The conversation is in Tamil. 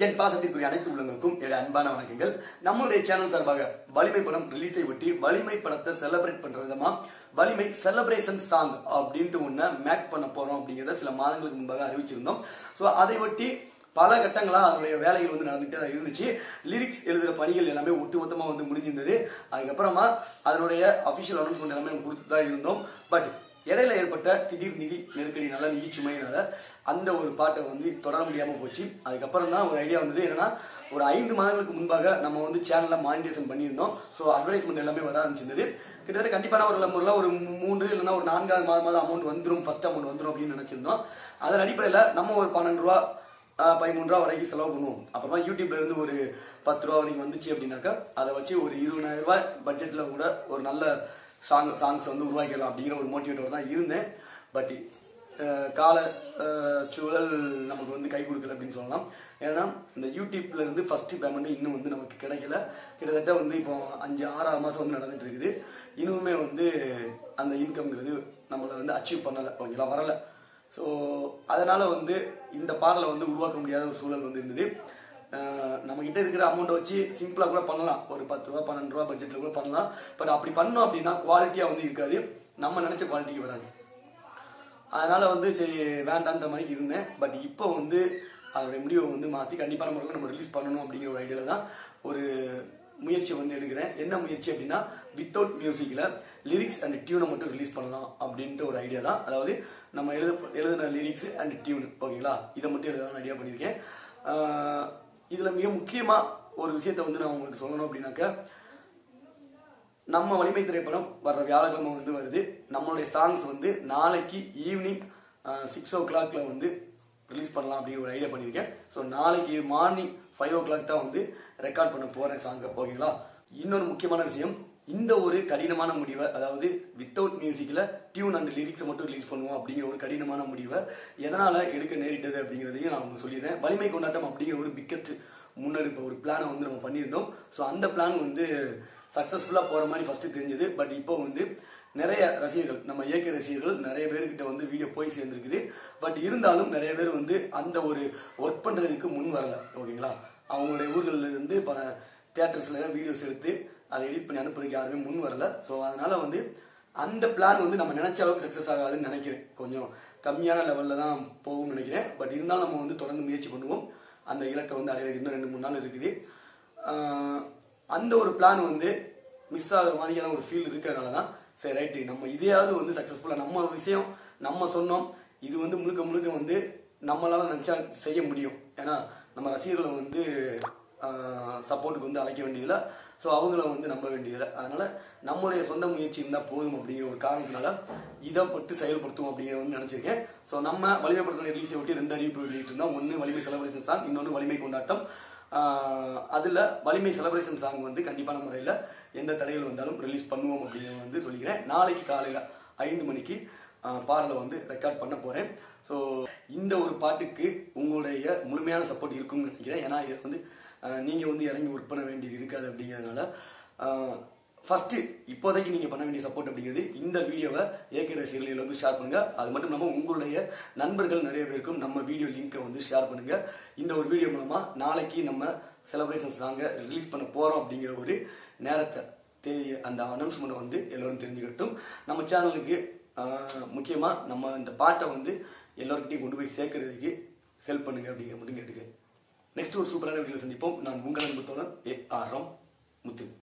என் பாசத்திற்குரிய அனைத்து உள்ளங்களுக்கும் என்னுடைய அன்பான வணக்கங்கள் நம்மளுடைய சேனல் சார்பாக வலிமை படம் ரிலீஸை ஒட்டி வலிமை படத்தை செலிப்ரேட் பண்ற விதமா வலிமை செலிப்ரேஷன் சாங் அப்படின்ட்டு ஒண்ண மேக் பண்ண போறோம் அப்படிங்கிறத சில மாதங்களுக்கு முன்பாக அறிவிச்சிருந்தோம் ஸோ அதை ஒட்டி பல கட்டங்களா அதனுடைய வேலைகள் வந்து நடந்துகிட்டே தான் இருந்துச்சு லிரிக்ஸ் எழுதுற பணிகள் எல்லாமே ஒட்டுமொத்தமா வந்து முடிஞ்சிருந்தது அதுக்கப்புறமா அதனுடைய அபிஷியல் அனௌன்ஸ்மெண்ட் எல்லாமே நம்ம கொடுத்துட்டு தான் இருந்தோம் பட் இடையில ஏற்பட்ட திடீர் நிதி நெருக்கடினால நிதி சுமையினால அந்த ஒரு பாட்டை வந்து தொடர முடியாம போச்சு அதுக்கப்புறம் தான் ஒரு ஐடியா வந்தது என்னன்னா ஒரு ஐந்து மாதங்களுக்கு முன்பாக நம்ம வந்து சேனல்ல மானிட்டேஷன் பண்ணியிருந்தோம் ஸோ அட்வர்டைஸ்மெண்ட் எல்லாமே வர ஆரம்பிச்சிருந்தது கிட்டத்தட்ட கண்டிப்பான ஒரு முறையில் ஒரு மூன்று இல்லைன்னா ஒரு நான்காவது மாதம் மாதம் அமௌண்ட் வந்துடும் ஃபர்ஸ்ட் அமௌண்ட் வந்துடும் அப்படின்னு நினைச்சிருந்தோம் அதன் அடிப்படையில் நம்ம ஒரு பன்னெண்டு ரூபா ஆஹ் பதிமூணு ரூபா வரைக்கும் செலவு பண்ணுவோம் அப்புறமா யூடியூப்ல இருந்து ஒரு பத்து ரூபா வரைக்கும் வந்துச்சு அப்படின்னாக்கா அதை வச்சு ஒரு இருபதாயிரம் ரூபாய் பட்ஜெட்ல கூட ஒரு நல்ல சாங் சாங்ஸ் வந்து உருவாக்கிடலாம் அப்படிங்கிற ஒரு மோட்டிவேட்டோட தான் இருந்தேன் பட் கால ஆஹ் சூழல் நமக்கு வந்து கை கொடுக்கல அப்படின்னு சொல்லலாம் ஏன்னா இந்த யூடியூப்ல இருந்து ஃபர்ஸ்ட் பேமெண்ட் இன்னும் வந்து நமக்கு கிடைக்கல கிட்டத்தட்ட வந்து இப்போ அஞ்சு ஆறாறு மாசம் வந்து நடந்துட்டு இருக்குது இன்னுமே வந்து அந்த இன்கம்ங்கிறது நம்மளை வந்து அச்சீவ் பண்ணலை ஓகேங்களா வரல ஸோ அதனால வந்து இந்த பாடலை வந்து உருவாக்க முடியாத ஒரு சூழல் வந்து இருந்தது அஹ் நம்ம கிட்ட இருக்கிற அமௌண்ட்டை வச்சு சிம்பிளா கூட பண்ணலாம் ஒரு பத்து ரூபா பன்னெண்டு ரூபா பட்ஜெட்ல கூட பண்ணலாம் பட் அப்படி பண்ணோம் அப்படின்னா குவாலிட்டியா வந்து இருக்காது நம்ம நினைச்ச குவாலிட்டிக்கு வராது அதனால வந்து சரி வேண்டான்ற மாதிரி இருந்தேன் பட் இப்போ வந்து அதோட முடிவை வந்து மாற்றி கண்டிப்பான முறையில் நம்ம ரிலீஸ் பண்ணணும் அப்படிங்கிற ஒரு ஐடியாவில் தான் ஒரு முயற்சி வந்து எடுக்கிறேன் என்ன முயற்சி அப்படின்னா வித்தவுட் மியூசிக்கில் லிரிக்ஸ் அண்ட் டியூனை மட்டும் ரிலீஸ் பண்ணலாம் அப்படின்ட்டு ஒரு ஐடியா தான் அதாவது நம்ம எழுத எழுதின லிரிக்ஸ் அண்ட் டியூன் ஓகேங்களா இதை மட்டும் எழுதலாம் ஐடியா பண்ணியிருக்கேன் ஆஹ் இதுல மிக முக்கியமா ஒரு விஷயத்த வந்து நான் உங்களுக்கு சொல்லணும் அப்படின்னாக்க நம்ம வலிமை திரைப்படம் வர்ற வியாழக்கிழமை வந்து வருது நம்மளுடைய சாங்ஸ் வந்து நாளைக்கு ஈவினிங் சிக்ஸ் ஓ கிளாக்ல வந்து ரிலீஸ் பண்ணலாம் அப்படிங்கிற ஒரு ஐடியா பண்ணியிருக்கேன் ஸோ நாளைக்கு மார்னிங் ஃபைவ் ஓ கிளாக் தான் வந்து ரெக்கார்ட் பண்ண போறேன் சாங் ஓகேங்களா இன்னொரு முக்கியமான விஷயம் இந்த ஒரு கடினமான முடிவை அதாவது வித்தவுட் மியூசிக்கில் டியூன் அண்ட் லிரிக்ஸை மட்டும் ரிலீஸ் பண்ணுவோம் அப்படிங்கிற ஒரு கடினமான முடிவை எதனால எடுக்க நேரிட்டது அப்படிங்கிறதையும் நான் உங்களுக்கு சொல்லிடுறேன் வலிமை கொண்டாட்டம் அப்படிங்கிற ஒரு பிக்கெட் முன்னெடுப்பு ஒரு பிளானை வந்து நம்ம பண்ணியிருந்தோம் ஸோ அந்த பிளான் வந்து சக்ஸஸ்ஃபுல்லாக போகிற மாதிரி ஃபர்ஸ்ட் தெரிஞ்சது பட் இப்போ வந்து நிறைய ரசிகர்கள் நம்ம இயக்க ரசிகர்கள் நிறைய பேர்கிட்ட வந்து வீடியோ போய் சேர்ந்துருக்குது பட் இருந்தாலும் நிறைய பேர் வந்து அந்த ஒரு ஒர்க் பண்ணுறதுக்கு முன் வரல ஓகேங்களா அவங்களுடைய ஊர்களில் இருந்து பல தியேட்டர்ஸ்ல வீடியோஸ் எடுத்து அதை எடிட் பண்ணி அனுப்புறதுக்கு யாருமே முன் வரல ஸோ அதனால வந்து அந்த பிளான் வந்து நம்ம நினைச்ச அளவுக்கு சக்ஸஸ் ஆகாதுன்னு நினைக்கிறேன் கொஞ்சம் கம்மியான லெவலில் தான் போகும்னு நினைக்கிறேன் பட் இருந்தாலும் நம்ம வந்து தொடர்ந்து முயற்சி பண்ணுவோம் அந்த இலக்கை வந்து அடைய இன்னும் ரெண்டு மூணு நாள் இருக்குது ஆஹ் அந்த ஒரு பிளான் வந்து மிஸ் ஆகுற மாதிரியான ஒரு ஃபீல் இருக்கிறதுனால தான் சரி ரைட்டு நம்ம இதையாவது வந்து சக்ஸஸ்ஃபுல்லாக நம்ம விஷயம் நம்ம சொன்னோம் இது வந்து முழுக்க முழுக்க வந்து நம்மளால நினச்சா செய்ய முடியும் ஏன்னா நம்ம ரசிகர்களை வந்து சப்போர்ட்டுக்கு வந்து அழைக்க வேண்டியதில்லை ஸோ அவங்கள வந்து நம்ப வேண்டியதில்லை அதனால நம்மளுடைய சொந்த முயற்சி இருந்தால் போதும் அப்படிங்கிற ஒரு காரணத்தினால இதை பட்டு செயல்படுத்தும் அப்படிங்கிறத வந்து நினச்சிருக்கேன் ஸோ நம்ம வலிமை படத்தோட ரிலீஸை ஒட்டி ரெண்டு அறிவிப்பு வெளியிட்டிருந்தோம் ஒன்று வலிமை செலிப்ரேஷன் சாங் இன்னொன்று வலிமை கொண்டாட்டம் ஆஹ் அதுல வலிமை செலிப்ரேஷன் சாங் வந்து கண்டிப்பான முறையில் எந்த தடைகள் வந்தாலும் ரிலீஸ் பண்ணுவோம் அப்படிங்கிறத வந்து சொல்லிக்கிறேன் நாளைக்கு காலையில ஐந்து மணிக்கு ஆஹ் பாடலை வந்து ரெக்கார்ட் பண்ண போறேன் ஸோ இந்த ஒரு பாட்டுக்கு உங்களுடைய முழுமையான சப்போர்ட் இருக்கும்னு நினைக்கிறேன் ஏன்னா இதை வந்து ஆஹ் நீங்க வந்து இறங்கி ஒர்க் பண்ண வேண்டியது இருக்காது அப்படிங்கிறதுனால ஃபர்ஸ்ட் இப்போதைக்கு நீங்க பண்ண வேண்டிய சப்போர்ட் அப்படிங்கிறது இந்த வீடியோவை ஏகே ரசிகர்கள் எல்லாருக்கும் ஷேர் பண்ணுங்க அது மட்டும் இல்லாம உங்களுடைய நண்பர்கள் நிறைய பேருக்கும் நம்ம வீடியோ லிங்கை வந்து ஷேர் பண்ணுங்க இந்த ஒரு வீடியோ மூலமா நாளைக்கு நம்ம செலிப்ரேஷன் சாங்கை ரிலீஸ் பண்ண போறோம் அப்படிங்கிற ஒரு நேரத்தை தெரிய அந்த அனௌன்ஸ்மெண்ட் வந்து எல்லாரும் தெரிஞ்சுக்கட்டும் நம்ம சேனலுக்கு ஆஹ், முக்கியமா நம்ம இந்த பாட்டை வந்து எல்லாருக்கிட்டையும் கொண்டு போய் சேர்க்கறதுக்கு ஹெல்ப் பண்ணுங்க அப்படிங்கிற மட்டும் கேட்டுக்க நெக்ஸ்ட் ஒரு சூப்பரான வீடியோ சந்திப்போம் நான் உங்கள் அன்பு தோழன் ஏ ஆர் ராம் முத்து